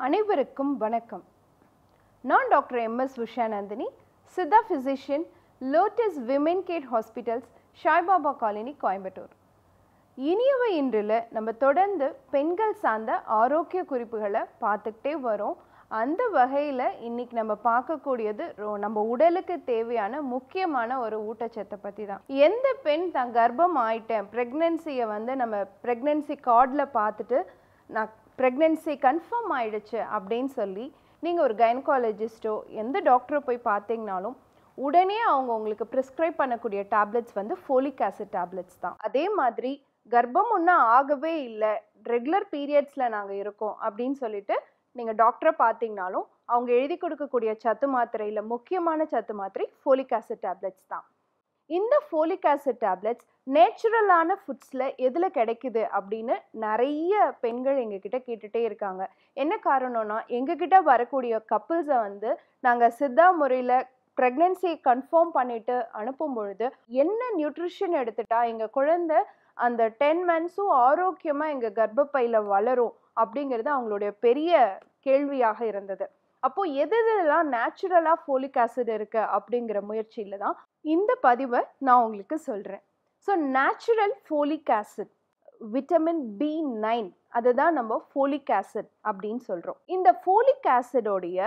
அனைவருக்கும் வணக்கம் நான் doctor MS Ushanandhini Siddha physician lotus women care hospitals Saibaba colony Coimbatore இனியவை இன்றில் நம்ம தொடர்ந்து பெண்கள் சார்ந்த ஆரோக்கிய குறிப்புகளை பார்த்துக்கிட்டே வரோம் அந்த வகையில் இன்னைக்கு நம்ம பார்க்கக்கூடியது ரொ- நம்ம உடலுக்கு தேவையான முக்கியமான ஒரு ஊட்டச்சத்தை பற்றி தான் எந்த பெண் தான் கர்ப்பம் ஆயிட்டேன் ப்ரெக்னென்சியை வந்து நம்ம ப்ரெக்னென்சி கார்டில் பார்த்துட்டு நான் ப்ரெக்னென்சி கன்ஃபார்ம் ஆயிடுச்சு அப்படின்னு சொல்லி நீங்கள் ஒரு கைனகாலஜிஸ்ட்டோ எந்த டாக்டரை போய் பார்த்தீங்கனாலும் உடனே அவங்க உங்களுக்கு ப்ரிஸ்கிரைப் பண்ணக்கூடிய டேப்லெட்ஸ் வந்து ஃபோலிக் ஆசிட் டேப்லெட்ஸ் தான் அதே மாதிரி கர்ப்பம் ஒன்றும் ஆகவே இல்லை ரெகுலர் பீரியட்ஸில் நாங்கள் இருக்கோம் அப்படின்னு சொல்லிட்டு நீங்கள் டாக்டரை பார்த்தீங்கனாலும் அவங்க எழுதி கொடுக்கக்கூடிய சத்து மாத்திரையில் முக்கியமான சத்து மாத்திரை ஃபோலிக் ஆசிட் டேப்லெட்ஸ் தான் இந்த ஃபோலிக் ஆசிட் டேப்லெட்ஸ் நேச்சுரலான ஃபுட்ஸில் எதில் கிடைக்குது அப்படின்னு நிறைய பெண்கள் எங்ககிட்ட கேட்டுகிட்டே இருக்காங்க என்ன காரணம்னா எங்ககிட்ட வரக்கூடிய கப்புள்ஸை வந்து நாங்கள் சித்தா முறையில் ப்ரெக்னென்சி கன்ஃபார்ம் பண்ணிட்டு அனுப்பும் பொழுது என்ன நியூட்ரிஷன் எடுத்துட்டா எங்கள் குழந்தை அந்த டென் மந்த்ஸும் ஆரோக்கியமாக எங்கள் கர்ப்பப்பையில் வளரும் அப்படிங்கிறது அவங்களுடைய பெரிய கேள்வியாக இருந்தது அப்போ எது எதெல்லாம் நேச்சுரலாக ஃபோலிக் ஆசிட் இருக்கு அப்படிங்கிற முயற்சியில தான் இந்த பதிவை நான் உங்களுக்கு சொல்கிறேன் so natural folic acid vitamin B nine அதுதான் நம்ம ஃபோலிக் ஆசிட் அப்படின்னு சொல்கிறோம் இந்த ஃபோலிக் ஆசிடோடைய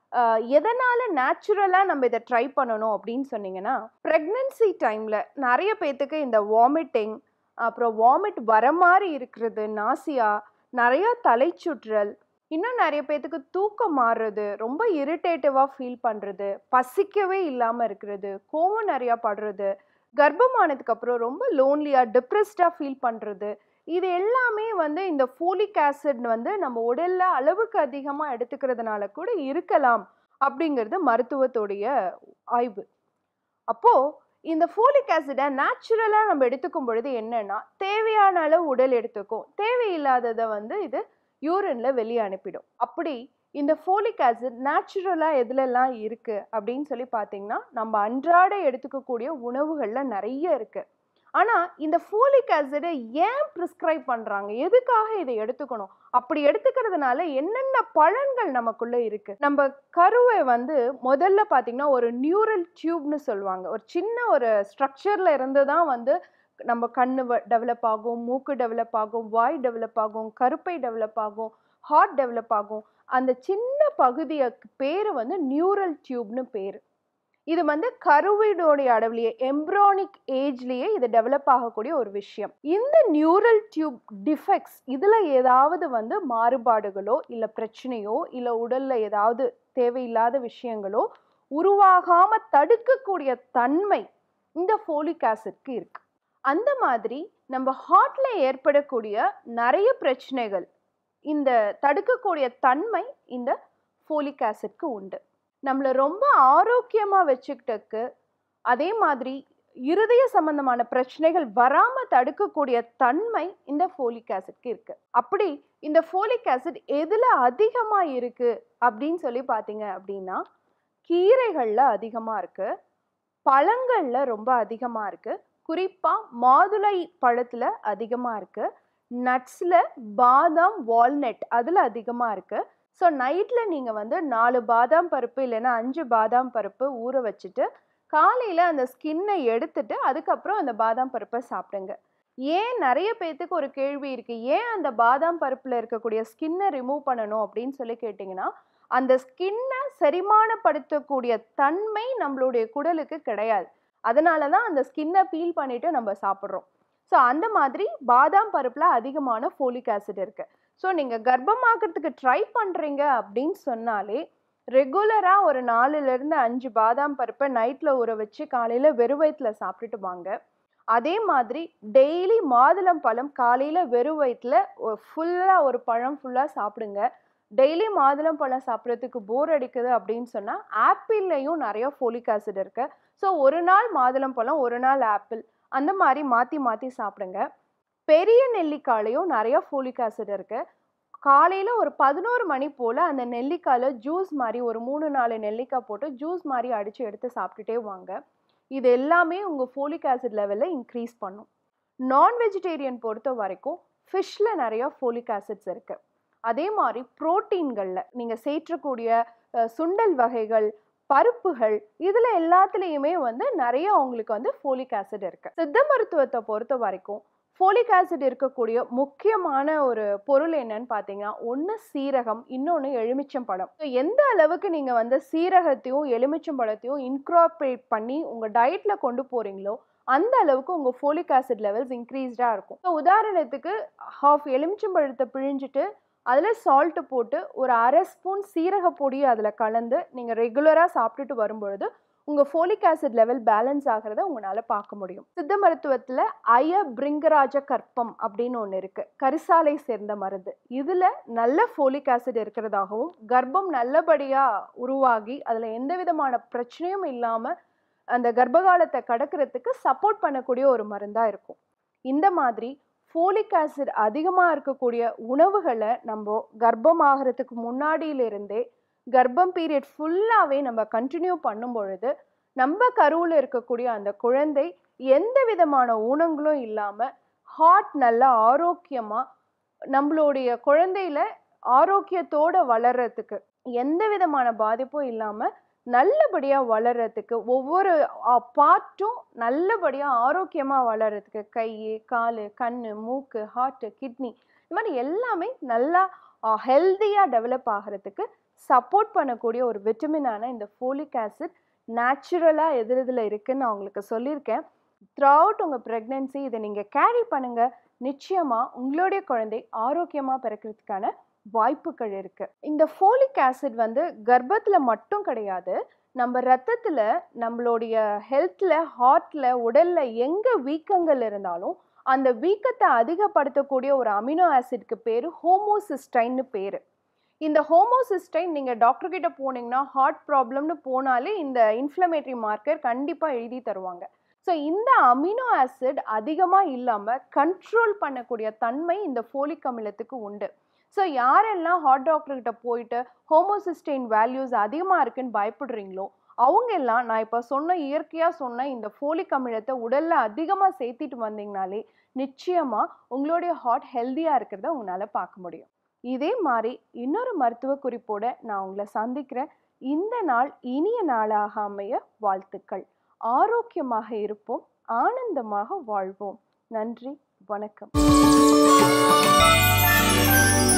எதனால் நேச்சுரலாக நம்ம இதை ட்ரை பண்ணணும் அப்படின்னு சொன்னீங்கன்னா ப்ரெக்னென்சி டைமில் நிறைய பேர்த்துக்கு இந்த வாமிட்டிங் அப்புறம் வாமிட் வர மாதிரி இருக்கிறது நாசியா நிறையா தலைச்சுற்றல் இன்னும் நிறைய பேர்த்துக்கு தூக்கம் மாறுறது ரொம்ப இரிட்டேட்டிவாக ஃபீல் பண்ணுறது பசிக்கவே இல்லாமல் இருக்கிறது கோவம் நிறையா படுறது கர்ப்பமானதுக்கு அப்புறம் ரொம்ப லோன்லியாக டிப்ரெஸ்டாக ஃபீல் பண்ணுறது இது எல்லாமே வந்து இந்த ஃபோலிக் ஆசிட் வந்து நம்ம உடல்ல அளவுக்கு அதிகமாக எடுத்துக்கிறதுனால கூட இருக்கலாம் அப்படிங்கிறது மருத்துவத்துடைய ஆய்வு அப்போ இந்த ஃபோலிக் ஆசிடை நேச்சுரலாக நம்ம எடுத்துக்கும் பொழுது என்னன்னா தேவையான அளவு உடல் எடுத்துக்கும் தேவையில்லாததை வந்து இது யூரின்ல வெளியே அனுப்பிடும் அப்படி இந்த ஃபோலிக் ஆசிட் நேச்சுரலாக எதுலெல்லாம் இருக்கு அப்படின்னு சொல்லி பார்த்தீங்கன்னா நம்ம அன்றாட எடுத்துக்கக்கூடிய உணவுகளில் நிறைய இருக்கு ஆனால் இந்த ஃபோலிக் ஆசிடை ஏன் ப்ரிஸ்கிரைப் பண்ணுறாங்க எதுக்காக இதை எடுத்துக்கணும் அப்படி எடுத்துக்கிறதுனால என்னென்ன பலன்கள் நமக்குள்ள இருக்கு நம்ம கருவை வந்து முதல்ல பார்த்தீங்கன்னா ஒரு நியூரல் டியூப்னு சொல்லுவாங்க ஒரு சின்ன ஒரு ஸ்ட்ரக்சர்ல இருந்து தான் வந்து நம்ம கண்ணு டெவலப் ஆகும் மூக்கு டெவலப் ஆகும் வாய் டெவலப் ஆகும் கருப்பை டெவலப் ஆகும் ஹார்ட் டெவலப் ஆகும் அந்த சின்ன பகுதிக்கு பேர் வந்து நியூரல் டியூப்னு பேர் இது வந்து கருவிடோடைய அளவுலயே எம்ப்ரானிக் ஏஜ்லயே இது டெவலப் ஆகக்கூடிய ஒரு விஷயம் இந்த நியூரல் டியூப் டிஃபெக்ட்ஸ் இதுல ஏதாவது வந்து மாறுபாடுகளோ இல்ல பிரச்சனையோ இல்ல உடல்ல ஏதாவது தேவையில்லாத விஷயங்களோ உருவாகாம தடுக்கக்கூடிய தன்மை இந்த ஃபோலிக் ஆசிட்க்கு இருக்கு அந்த மாதிரி நம்ம ஹார்ட்ல ஏற்படக்கூடிய நிறைய பிரச்சனைகள் இந்த தடுக்கக்கூடிய தன்மை இந்த ஃபோலிக் ஆசிட்க்கு உண்டு நம்மளை ரொம்ப ஆரோக்கியமாக வச்சுக்கிட்டக்கு அதே மாதிரி இருதய சம்பந்தமான பிரச்சனைகள் வராம தடுக்கக்கூடிய தன்மை இந்த ஃபோலிக் ஆசிட்க்கு இருக்கு அப்படி இந்த ஃபோலிக் ஆசிட் எதுல அதிகமா இருக்கு அப்படின்னு சொல்லி பார்த்தீங்க அப்படின்னா கீரைகள்ல அதிகமா இருக்கு பழங்கள்ல ரொம்ப அதிகமா இருக்கு குறிப்பா மாதுளை பழத்துல அதிகமா இருக்கு நட்ஸ்ல பாதாம் வால்நட் அதுல அதிகமா இருக்கு ஸோ நைட்டில் நீங்கள் வந்து நாலு பாதாம் பருப்பு இல்லைன்னா அஞ்சு பாதாம் பருப்பு ஊற வச்சுட்டு காலையில் அந்த ஸ்கின்னை எடுத்துட்டு அதுக்கப்புறம் அந்த பாதாம் பருப்பை சாப்பிடுங்க ஏன் நிறைய பேர்த்துக்கு ஒரு கேள்வி இருக்கு ஏன் அந்த பாதாம் பருப்பில் இருக்கக்கூடிய ஸ்கின்னை ரிமூவ் பண்ணணும் அப்படின்னு சொல்லி கேட்டிங்கன்னா அந்த ஸ்கின்னை செரிமானப்படுத்தக்கூடிய தன்மை நம்மளுடைய குடலுக்கு கிடையாது அதனால தான் அந்த ஸ்கின்னை பீல் பண்ணிட்டு நம்ம சாப்பிட்றோம் ஸோ அந்த மாதிரி பாதாம் பருப்பில் அதிகமான ஃபோலிக் ஆசிட் இருக்கு ஸோ நீங்கள் கர்ப்பமாக்குறதுக்கு ட்ரை பண்ணுறீங்க அப்படின்னு சொன்னாலே ரெகுலராக ஒரு நாலுலேருந்து அஞ்சு பாதாம் பருப்பை நைட்டில் ஊற வச்சு காலையில் வெறும் வயிற்றுல சாப்பிட்டுட்டு வாங்க அதே மாதிரி டெய்லி மாதுளம் பழம் காலையில் வெறும் வயிற்றுல ஃபுல்லாக ஒரு பழம் ஃபுல்லாக சாப்பிடுங்க டெய்லி மாதுளம் பழம் சாப்பிட்றதுக்கு போர் அடிக்குது அப்படின்னு சொன்னால் ஆப்பிள்லையும் நிறைய ஃபோலிக் ஆசிட் இருக்கு ஸோ ஒரு நாள் மாதுளம் பழம் ஒரு நாள் ஆப்பிள் அந்த மாதிரி மாற்றி மாற்றி சாப்பிடுங்க பெரிய நெல்லிக்காயிலையும் நிறைய ஃபோலிக் ஆசிட் இருக்கு காலையில் ஒரு பதினோரு மணி போல் அந்த நெல்லிக்காயில் ஜூஸ் மாதிரி ஒரு மூணு நாலு நெல்லிக்காய் போட்டு ஜூஸ் மாதிரி அடித்து எடுத்து சாப்பிட்டுட்டே வாங்க இது எல்லாமே உங்கள் ஃபோலிக் ஆசிட் லெவலில் இன்க்ரீஸ் பண்ணும் நான் வெஜிடேரியன் பொறுத்த வரைக்கும் ஃபிஷ்ஷில் நிறைய ஃபோலிக் ஆசிட்ஸ் இருக்குது அதே மாதிரி புரோட்டீன்களில் நீங்கள் சேர்ற்றக்கூடிய அஹ், சுண்டல் வகைகள் பருப்புகள் இதில் எல்லாத்துலேயுமே வந்து நிறைய உங்களுக்கு வந்து ஃபோலிக் ஆசிட் இருக்கு சித்த மருத்துவத்தை பொறுத்த வரைக்கும் ஃபோலிக் ஆசிட் இருக்கக்கூடிய முக்கியமான ஒரு பொருள் என்னன்னு பார்த்தீங்கன்னா ஒன்று சீரகம் இன்னொன்று எலுமிச்சம்பழம் ஸோ எந்த அளவுக்கு நீங்கள் வந்து சீரகத்தையும் எலுமிச்சம்பழத்தையும் இன்க்ராப்ரேட் பண்ணி உங்கள் டயட்டில் கொண்டு போகிறீங்களோ அந்த அளவுக்கு உங்கள் ஃபோலிக் ஆசிட் லெவல்ஸ் இன்க்ரீஸ்டாக இருக்கும் ஸோ உதாரணத்துக்கு ஹாஃப் எலுமிச்சம்பழத்தை பிழிஞ்சிட்டு அதில் சால்ட்டு போட்டு ஒரு அரை ஸ்பூன் சீரக பொடி அதில் கலந்து நீங்கள் ரெகுலராக சாப்பிட்டுட்டு வரும்பொழுது உங்கள் ஃபோலிக் ஆசிட் லெவல் பேலன்ஸ் ஆகிறத உங்களால் பார்க்க முடியும் சித்த மருத்துவத்தில் அய பிரிங்கராஜ கற்பம் அப்படின்னு ஒன்று இருக்குது கரிசாலை சேர்ந்த மருந்து இதில் நல்ல ஃபோலிக் ஆசிட் இருக்கிறதாகவும் கர்ப்பம் நல்லபடியாக உருவாகி அதில் எந்த விதமான பிரச்சனையும் இல்லாமல் அந்த கர்ப்பகாலத்தை கடக்கிறதுக்கு சப்போர்ட் பண்ணக்கூடிய ஒரு மருந்தாக இருக்கும் இந்த மாதிரி ஃபோலிக் ஆசிட் அதிகமாக இருக்கக்கூடிய உணவுகளை நம்ம கர்ப்பமாகறதுக்கு முன்னாடியிலிருந்தே கர்ப்பம் பீரியட் ஃபுல்லாகவே நம்ம கண்டினியூ பண்ணும் பொழுது நம்ம கருவில் இருக்கக்கூடிய அந்த குழந்தை எந்த விதமான ஊனங்களும் இல்லாமல் ஹார்ட் நல்லா ஆரோக்கியமாக நம்மளுடைய குழந்தையில ஆரோக்கியத்தோட வளர்றதுக்கு எந்த விதமான பாதிப்பும் இல்லாமல் நல்லபடியாக வளர்றதுக்கு ஒவ்வொரு பார்ட்டும் நல்லபடியாக ஆரோக்கியமாக வளர்றதுக்கு கை கால் கண் மூக்கு ஹார்ட்டு கிட்னி இந்த மாதிரி எல்லாமே நல்லா ஹெல்த்தியாக டெவலப் ஆகிறதுக்கு சப்போர்ட் பண்ணக்கூடிய ஒரு விட்டமினான இந்த ஃபோலிக் ஆசிட் நேச்சுரலாக எதிர் இதில் இருக்குன்னு நான் உங்களுக்கு சொல்லியிருக்கேன் த்ரூஅவுட் உங்கள் ப்ரெக்னென்சி இதை நீங்கள் கேரி பண்ணுங்கள் நிச்சயமாக உங்களுடைய குழந்தை ஆரோக்கியமாக பிறக்கிறதுக்கான வாய்ப்புகள் இருக்குது இந்த ஃபோலிக் ஆசிட் வந்து கர்ப்பத்தில் மட்டும் கிடையாது நம்ம ரத்தத்தில் நம்மளுடைய ஹெல்த்தில் ஹார்ட்டில் உடலில் எங்கே வீக்கங்கள் இருந்தாலும் அந்த வீக்கத்தை அதிகப்படுத்தக்கூடிய ஒரு அமினோ ஆசிட்க்கு பேர் ஹோமோசிஸ்டைன்னு பேர் இந்த ஹோமோசிஸ்டைன் நீங்கள் டாக்டர் கிட்ட போனீங்கன்னா ஹார்ட் ப்ராப்ளம்னு போனாலே இந்த இன்ஃப்ளமேட்டரி மார்க்கர் கண்டிப்பாக எழுதி தருவாங்க ஸோ இந்த அமினோ ஆசிட் அதிகமாக இல்லாமல் கண்ட்ரோல் பண்ணக்கூடிய தன்மை இந்த ஃபோலிக் அமிலத்துக்கு உண்டு ஸோ யாரெல்லாம் ஹார்ட் டாக்டர்கிட்ட போயிட்டு ஹோமோசிஸ்டைன் வேல்யூஸ் அதிகமாக இருக்குன்னு பயப்படுறீங்களோ அவங்க எல்லாம் நான் இப்போ சொன்ன இயற்கையாக சொன்ன இந்த ஃபோலிக் அமிலத்தை உடலில் அதிகமாக சேர்த்திட்டு வந்தீங்கனாலே நிச்சயமாக உங்களுடைய ஹார்ட் ஹெல்த்தியாக இருக்கிறத உங்களால் பார்க்க முடியும் இதே மாதிரி இன்னொரு மருத்துவ குறிப்போட நான் உங்களை சந்திக்கிறேன் இந்த நாள் இனிய நாளாக அமைய வாழ்த்துக்கள் ஆரோக்கியமாக இருப்போம் ஆனந்தமாக வாழ்வோம் நன்றி வணக்கம்